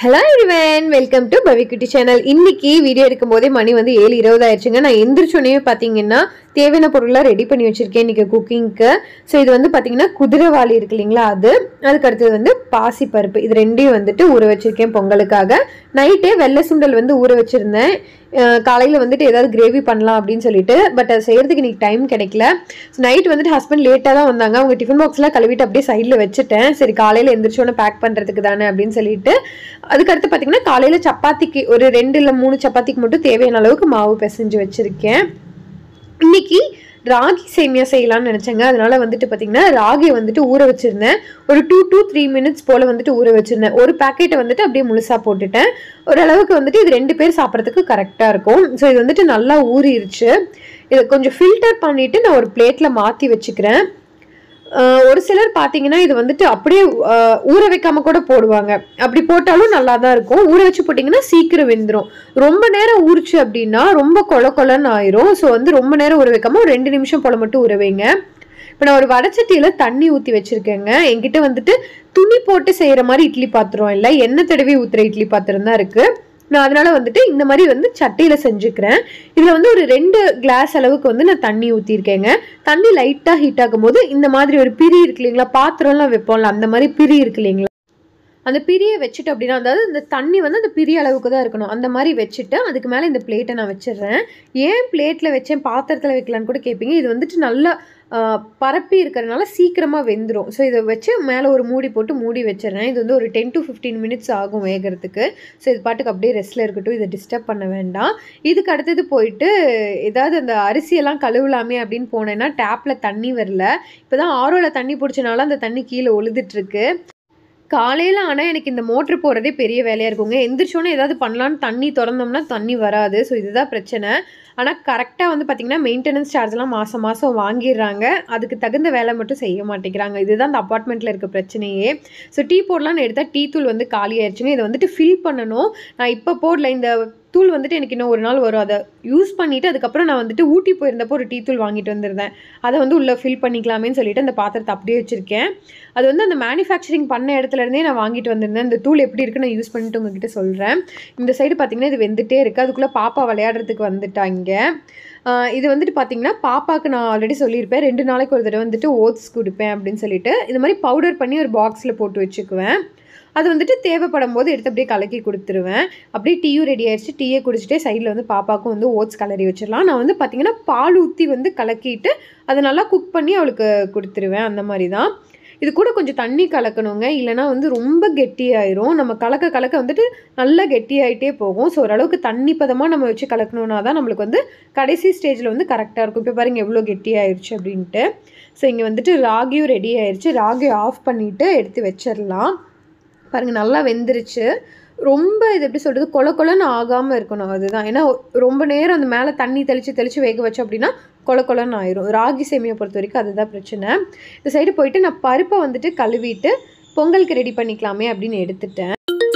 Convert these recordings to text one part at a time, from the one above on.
hello everyone welcome to Pavikutty channel இன்னைக்கு video எடுக்கும் போதே மணி வந்து ஏழு இருபது ஆயிடுச்சுங்க நான் எந்திரிச்சோடனே பார்த்தீங்கன்னா தேவையான பொருள்லாம் ரெடி பண்ணி வச்சிருக்கேன் இன்னைக்கு குக்கிங்க்கு ஸோ இது வந்து பார்த்தீங்கன்னா குதிரைவாளி இருக்கு இல்லைங்களா அது அதுக்கு அடுத்தது வந்து பாசி பருப்பு இது ரெண்டையும் வந்துட்டு ஊற வச்சிருக்கேன் பொங்கலுக்காக நைட்டே வெள்ளை சுண்டல் வந்து ஊற வச்சிருந்தேன் காலையில் வந்துட்டு ஏதாவது கிரேவி பண்ணலாம் அப்படின்னு சொல்லிட்டு பட் அது செய்யறதுக்கு இன்னைக்கு டைம் கிடைக்கல ஸோ நைட் வந்துட்டு ஹஸ்பண்ட் லேட்டாக தான் வந்தாங்க அவங்க டிஃபன் பாக்ஸ்லாம் கழுவிட்டு அப்படியே சைடில் வச்சுட்டேன் சரி காலையில் எந்திரிச்சோன்னே பேக் பண்ணுறதுக்கு தானே அப்படின்னு சொல்லிட்டு அதுக்கடுத்து பார்த்தீங்கன்னா காலையில் சப்பாத்திக்கு ஒரு ரெண்டு இல்லை மூணு சப்பாத்திக்கு மட்டும் தேவையான அளவுக்கு மாவு பிசைஞ்சு வச்சுருக்கேன் இன்னைக்கு ராகி சேமியா செய்யலாம்னு நினச்சேங்க அதனால வந்துட்டு பார்த்தீங்கன்னா ராகியை வந்துட்டு ஊற வச்சுருந்தேன் ஒரு டூ டூ த்ரீ மினிட்ஸ் போல் வந்துட்டு ஊற வச்சுருந்தேன் ஒரு பேக்கெட்டை வந்துட்டு அப்படியே முழுசாக போட்டுட்டேன் ஓரளவுக்கு வந்துட்டு இது ரெண்டு பேர் சாப்பிட்றதுக்கு கரெக்டாக இருக்கும் ஸோ இது வந்துட்டு நல்லா ஊறிடுச்சு இதை கொஞ்சம் ஃபில்டர் பண்ணிவிட்டு நான் ஒரு பிளேட்டில் மாற்றி வச்சுக்கிறேன் ஆஹ் ஒரு சிலர் பார்த்தீங்கன்னா இது வந்துட்டு அப்படியே ஆஹ் ஊற வைக்காம கூட போடுவாங்க அப்படி போட்டாலும் நல்லா தான் இருக்கும் ஊற வச்சு போட்டிங்கன்னா சீக்கிரம் வெந்துடும் ரொம்ப நேரம் ஊறிச்சு அப்படின்னா ரொம்ப கொல கொலன்னு ஆயிரும் ஸோ வந்து ரொம்ப நேரம் ஊற வைக்காம ஒரு ரெண்டு நிமிஷம் போல மட்டும் ஊற வைங்க இப்போ நான் ஒரு வடச்சட்டியில் தண்ணி ஊற்றி வச்சுருக்கேங்க என்கிட்ட வந்துட்டு துணி போட்டு செய்கிற மாதிரி இட்லி பாத்திரம் இல்லை எண்ணெய் தடவி ஊற்றுற இட்லி பாத்திரம் தான் இருக்குது நான் அதனால வந்துட்டு இந்த மாதிரி வந்து சட்டியில் செஞ்சுக்கிறேன் இதில் வந்து ஒரு ரெண்டு கிளாஸ் அளவுக்கு வந்து நான் தண்ணி ஊற்றிருக்கேங்க தண்ணி லைட்டாக ஹீட் ஆகும்போது இந்த மாதிரி ஒரு பிரி இருக்கு இல்லைங்களா பாத்திரம்லாம் வைப்போம்ல அந்த மாதிரி பிரி இருக்கு இல்லைங்களா அந்த பிரியை வச்சுட்டு அப்படின்னா அதாவது இந்த தண்ணி வந்து அந்த பிரிய அளவுக்கு தான் இருக்கணும் அந்த மாதிரி வச்சுட்டு அதுக்கு மேலே இந்த பிளேட்டை நான் வச்சிடுறேன் ஏன் பிளேட்டில் வச்சேன் பாத்திரத்தில் வைக்கலான்னு கூட கேட்பீங்க இது வந்துட்டு நல்லா ஆஹ், பரப்பி இருக்கிறதுனால சீக்கிரமாக வெந்துடும் ஸோ இதை வச்சு மேலே ஒரு மூடி போட்டு மூடி வச்சிடுறேன் இது வந்து ஒரு டென் டு ஃபிஃப்டீன் மினிட்ஸ் ஆகும் வேகிறதுக்கு ஸோ இது பாட்டுக்கு அப்படியே ரெஸ்ட்டில் இருக்கட்டும் இதை டிஸ்டர்ப் பண்ண வேண்டாம் இதுக்கு அடுத்தது போயிட்டு ஏதாவது அந்த அரிசியெல்லாம் கழுவலாமே அப்படின்னு போனேன்னா டேப்பில் தண்ணி வரல இப்போ தான் ஆரோவில் தண்ணி பிடிச்சனால அந்த தண்ணி கீழே ஒழுதுட்டுருக்கு காலையில் ஆனால் எனக்கு இந்த மோட்ரு போகிறதே பெரிய வேலையாக இருக்குங்க எந்திரிச்சோன்னே ஏதாவது பண்ணலான்னு தண்ணி திறந்தோம்னா தண்ணி வராது ஸோ இதுதான் பிரச்சனை ஆனால் கரெக்டாக வந்து பார்த்திங்கன்னா மெயின்டெனன்ஸ் சார்ஜ்லாம் மாதம் மாதம் வாங்கிடுறாங்க அதுக்கு தகுந்த வேலை மட்டும் செய்ய மாட்டேங்கிறாங்க இதுதான் அந்த அப்பார்ட்மெண்ட்டில் இருக்க பிரச்சனையே ஸோ டீ போடலான்னு எடுத்தால் டீ தூள் வந்து காலி ஆயிடுச்சுங்க இதை வந்துட்டு ஃபில் பண்ணணும் நான் இப்போ போடல இந்த தூள் வந்துட்டு எனக்கு இன்னும் ஒரு நாள் வரும் அதை யூஸ் பண்ணிவிட்டு அதுக்கப்புறம் நான் வந்துட்டு ஊட்டி போயிருந்தப்போ ஒரு டீ தூள் வாங்கிட்டு வந்திருந்தேன் அதை வந்து உள்ளே ஃபில் பண்ணிக்கலாமேன்னு சொல்லிட்டு அந்த பாத்திரத்தை அப்படியே வச்சுருக்கேன் அது வந்து அந்த மேனுஃபேக்சரிங் பண்ண இடத்துல இருந்தே நான் வாங்கிட்டு வந்திருந்தேன் இந்த தூள் எப்படி இருக்குன்னு நான் யூஸ் பண்ணிட்டு உங்ககிட்ட சொல்கிறேன் இந்த சைடு பார்த்தீங்கன்னா இது வெந்துட்டே இருக்குது அதுக்குள்ளே பாப்பா விளையாடுறதுக்கு வந்துட்டாங்க ஆஹ் இது வந்துட்டு பார்த்தீங்கன்னா பாப்பாவுக்கு நான் ஆல்ரெடி சொல்லியிருப்பேன் ரெண்டு நாளைக்கு ஒரு தடவை வந்துட்டு ஓட்ஸ் கொடுப்பேன் அப்படின்னு சொல்லிட்டு இந்த மாதிரி பவுடர் பண்ணி ஒரு பாக்ஸில் போட்டு வச்சுக்குவேன் அது வந்துட்டு தேவைப்படும் போது எடுத்து அப்படியே கலக்கி கொடுத்துருவேன் அப்படியே டீயும் ரெடி ஆயிடுச்சு டீயை குடிச்சிட்டே சைடில் வந்து பாப்பாவுக்கும் வந்து ஓட்ஸ் கலரி வச்சிடலாம் நான் வந்து பார்த்தீங்கன்னா பால் ஊற்றி வந்து கலக்கிட்டு அதை நல்லா குக் பண்ணி அவளுக்கு கொடுத்துருவேன் அந்த மாதிரி தான் இது கூட கொஞ்சம் தண்ணி கலக்கணுங்க இல்லைனா வந்து ரொம்ப கெட்டியாயிரும் நம்ம கலக்க கலக்க வந்துட்டு நல்லா கெட்டியாயிட்டே போகும் ஸோ ஓரளவுக்கு தண்ணி பதமாக நம்ம வச்சு கலக்கணும்னா தான் நம்மளுக்கு வந்து கடைசி ஸ்டேஜில் வந்து கரெக்டாக இருக்கும் இப்போ பாருங்க எவ்வளோ கெட்டியாயிருச்சு அப்படின்ட்டு ஸோ இங்கே வந்துட்டு ராகியும் ரெடி ஆயிருச்சு ராகியை ஆஃப் பண்ணிவிட்டு எடுத்து வச்சிடலாம் பாருங்கள் நல்லா வெந்துருச்சு ரொம்ப இது எப்படி சொல்கிறது கொல கொலன்னு ஆகாமல் இருக்கணும் அதுதான் ஏன்னா ரொம்ப நேரம் அந்த மேலே தண்ணி தெளித்து தெளித்து வேக வச்சோம் அப்படின்னா கொல கொலன்னு ஆயிரும் ராகி சேமியை பொறுத்த வரைக்கும் அதுதான் பிரச்சனை இந்த சைடு போயிட்டு நான் பருப்பை வந்துட்டு கழுவிட்டு பொங்கலுக்கு ரெடி பண்ணிக்கலாமே அப்படின்னு எடுத்துட்டேன்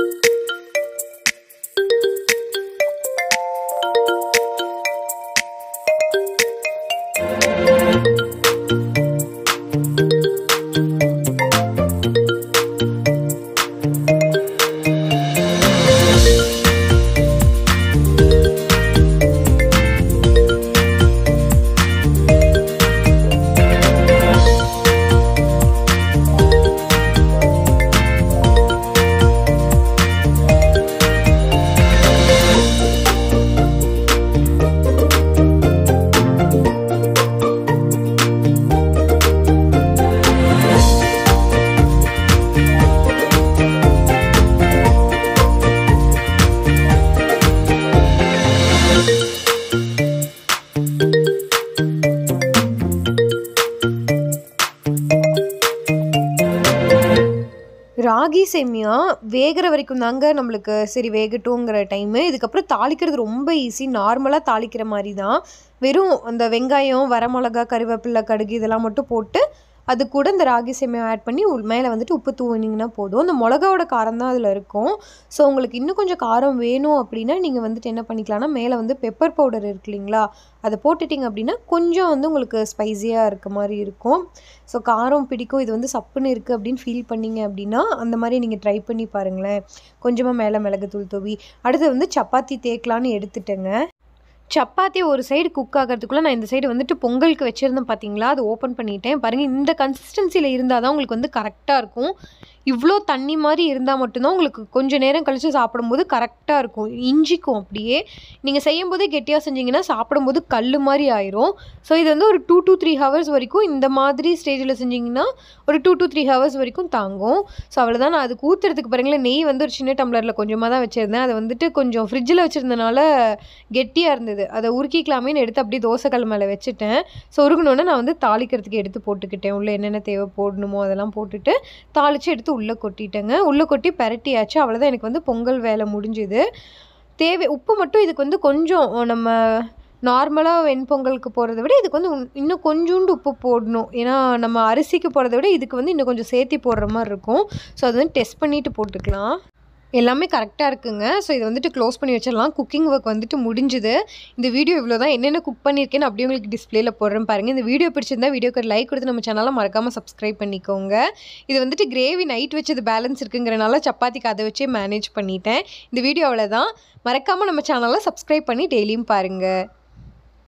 ராகி சேமியா வேகிற வரைக்கும் தாங்க நம்மளுக்கு சரி வேகட்டுங்கிற டைமு இதுக்கப்புறம் தாளிக்கிறது ரொம்ப ஈஸி நார்மலாக தாளிக்கிற மாதிரி தான் வெறும் அந்த வெங்காயம் வரமிளகா கருவேப்பிலை கடுகு இதெல்லாம் மட்டும் போட்டு அது கூட இந்த ராகி சேமியா ஆட் பண்ணி உள் மேலே வந்துட்டு உப்பு தூவினீங்கன்னா போதும் இந்த மிளகாவோட காரம் தான் அதில் இருக்கும் ஸோ உங்களுக்கு இன்னும் கொஞ்சம் காரம் வேணும் அப்படின்னா நீங்கள் வந்துட்டு என்ன பண்ணிக்கலாம்னா மேலே வந்து பெப்பர் பவுடர் இருக்கு இல்லைங்களா அதை போட்டுட்டிங்க அப்படின்னா கொஞ்சம் வந்து உங்களுக்கு ஸ்பைஸியாக இருக்க மாதிரி இருக்கும் ஸோ காரம் பிடிக்கும் இது வந்து சப்புன்னு இருக்குது அப்படின்னு ஃபீல் பண்ணீங்க அப்படின்னா அந்த மாதிரி நீங்கள் ட்ரை பண்ணி பாருங்களேன் கொஞ்சமாக மேலே மிளகுத்தூள் தூவி அடுத்து வந்து சப்பாத்தி தேக்கலான்னு எடுத்துட்டேங்க சப்பாத்தி ஒரு சைடு குக் ஆகிறதுக்குள்ளே நான் இந்த சைடு வந்துட்டு பொங்கலுக்கு வச்சுருந்தேன் பார்த்தீங்களா அது ஓப்பன் பண்ணிட்டேன் பாருங்கள் இந்த கன்சிஸ்டன்சியில் இருந்தால் தான் உங்களுக்கு வந்து கரெக்டாக இருக்கும் இவ்வளோ தண்ணி மாதிரி இருந்தால் மட்டும்தான் உங்களுக்கு கொஞ்சம் நேரம் கழித்து சாப்பிடும்போது கரெக்டாக இருக்கும் இஞ்சிக்கும் அப்படியே நீங்கள் செய்யும்போது கெட்டியாக செஞ்சீங்கன்னா சாப்பிடும்போது கல் மாதிரி ஆயிரும் ஸோ இது வந்து ஒரு டூ டு த்ரீ ஹவர்ஸ் வரைக்கும் இந்த மாதிரி ஸ்டேஜில் செஞ்சிங்கன்னா ஒரு டூ டு த்ரீ ஹவர்ஸ் வரைக்கும் தாங்கும் ஸோ அவ்வளோதான் நான் அதுக்கு ஊற்றுறதுக்கு பாருங்களேன் நெய் வந்து ஒரு சின்ன டம்ளரில் கொஞ்சமாக தான் வச்சுருந்தேன் அதை வந்துட்டு கொஞ்சம் ஃப்ரிட்ஜில் வச்சுருந்தனால கெட்டியாக இருந்தது அதை உருக்கிக்கலாமேன்னு எடுத்து அப்படியே தோசைக்கல் மேலே வச்சுட்டேன் ஸோ உருகணுன்னே நான் வந்து தாளிக்கிறதுக்கு எடுத்து போட்டுக்கிட்டேன் உள்ளே என்னென்ன தேவை போடணுமோ அதெல்லாம் போட்டுட்டு தாளித்து எடுத்து உள்ளே கொட்டிட்டேங்க உள்ளே கொட்டி பரட்டியாச்சு அவ்வளோதான் எனக்கு வந்து பொங்கல் வேலை முடிஞ்சுது தேவை உப்பு மட்டும் இதுக்கு வந்து கொஞ்சம் நம்ம நார்மலாக வெண்பொங்கலுக்கு போடுறத விட இதுக்கு வந்து உன்- இன்னும் கொஞ்சோண்டு உப்பு போடணும் ஏன்னா நம்ம அரிசிக்கு போடுறத விட இதுக்கு வந்து இன்னும் கொஞ்சம் சேர்த்தி போடுற மாதிரி இருக்கும் ஸோ அது வந்து டெஸ்ட் பண்ணிவிட்டு போட்டுக்கலாம் எல்லாமே கரெக்டாக இருக்குங்க ஸோ இதை வந்துட்டு க்ளோஸ் பண்ணி வச்சிடலாம் குக்கிங் ஒர்க் வந்துட்டு முடிஞ்சுது இந்த வீடியோ இவ்வளோ தான் என்னென்ன குக் பண்ணியிருக்கேன்னு அப்படியே உங்களுக்கு டிஸ்பிளேல போடுறேன் பாருங்கள் இந்த வீடியோ பிடிச்சிருந்தா வீடியோக்கு ஒரு லைக் கொடுத்து நம்ம சேனலை மறக்காமல் சப்ஸ்கிரைப் பண்ணிக்கோங்க இது வந்துட்டு கிரேவி நைட் வச்சது பேலன்ஸ் இருக்குங்கிறனால சப்பாத்திக்கு அதை வச்சே மேனேஜ் பண்ணிட்டேன் இந்த வீடியோ அவ்வளோதான் மறக்காமல் நம்ம சேனலை சப்ஸ்கிரைப் பண்ணி டெய்லியும் பாருங்கள்